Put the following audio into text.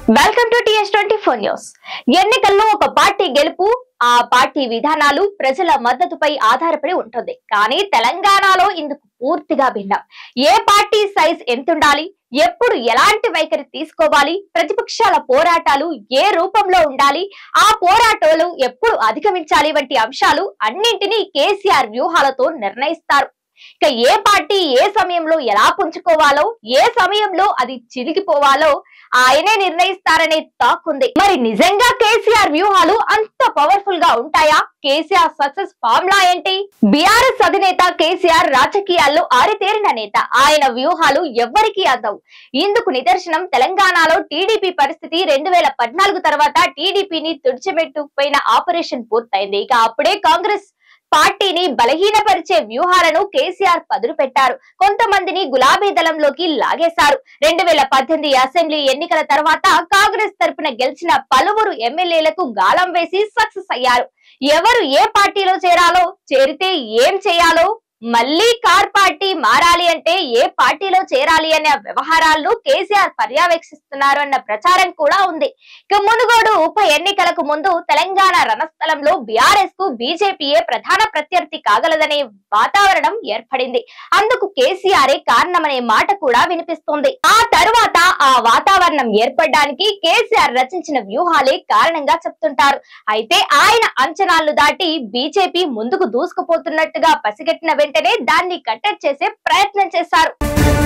welcome to TS twenty four news ఎన్నికల్లో ఒక party గెలుపు ఆ పార్టీ విధానాలు ప్రజల మద్దతుపై ఆధారపడి ఉంటుంది కానీ తెలంగాణలో ఇందుకు పూర్తిగా భిన్నం ఏ పార్టీ సైజ్ ఎంతుండాలి ఎప్పుడు ఎలాంటి వైఖరి తీసుకోవాలి ప్రతిపక్షాల పోరాటాలు ఏ రూపంలో ఉండాలి ఆ పోరాటాలు ఎప్పుడు అధిగమించాలి వంటి అంశాలు అన్నింటినీ కేసీఆర్ వ్యూహాలతో నిర్ణయిస్తారు ఇక ఏ పార్టీ ఏ సమయంలో ఎలా పుంజుకోవాలో ఏ సమయంలో అది చిరిగిపోవాలో ఆయనే నిర్ణయిస్తారనే టాక్ ఉంది మరి నిజంగా కేసీఆర్ వ్యూహాలు అంత పవర్ఫుల్ గా ఉంటాయా కేసీఆర్ సక్సెస్ ఫార్ములా ఏంటి బీఆర్ఎస్ అధినేత కేసీఆర్ రాజకీయాల్లో ఆరితేరిన నేత ఆయన వ్యూహాలు ఎవ్వరికీ అందవు ఇందుకు నిదర్శనం తెలంగాణలో టీడీపీ పరిస్థితి రెండు వేల పద్నాలుగు తర్వాత టీడీపీని తుడిచిపెట్టుకుపోయిన ఆపరేషన్ పూర్తయింది ఇక అప్పుడే కాంగ్రెస్ పార్టీని బలహీనపరిచే వ్యూహాలను కేసీఆర్ పదులు పెట్టారు కొంతమందిని గులాబీ దళంలోకి లాగేశారు రెండు వేల పద్దెనిమిది అసెంబ్లీ ఎన్నికల తర్వాత కాంగ్రెస్ తరపున గెలిచిన పలువురు ఎమ్మెల్యేలకు గాలం వేసి సక్సెస్ అయ్యారు ఎవరు ఏ పార్టీలో చేరాలో చేరితే ఏం చేయాలో మళ్ళీ కార్ పార్టీ మారాలి అంటే ఏ పార్టీలో చేరాలి అనే వ్యవహారాలను కేసీఆర్ పర్యవేక్షిస్తున్నారు అన్న ప్రచారం కూడా ఉంది ఇక మునుగోడు ఉప ఎన్నికలకు ముందు తెలంగాణ రణస్థలంలో బీఆర్ఎస్ కు బీజేపీయే ప్రధాన ప్రత్యర్థి కాగలదనే వాతావరణం ఏర్పడింది అందుకు కేసీఆరే కారణమనే మాట కూడా వినిపిస్తోంది ఆ తరువాత ఆ వాతావరణం ఏర్పడడానికి కేసీఆర్ రచించిన వ్యూహాలే కారణంగా చెప్తుంటారు అయితే ఆయన అంచనాలను దాటి బీజేపీ ముందుకు దూసుకుపోతున్నట్టుగా పసిగట్టిన వెంటనే దాన్ని కట్టడి చేసే ప్రయత్నం చేశారు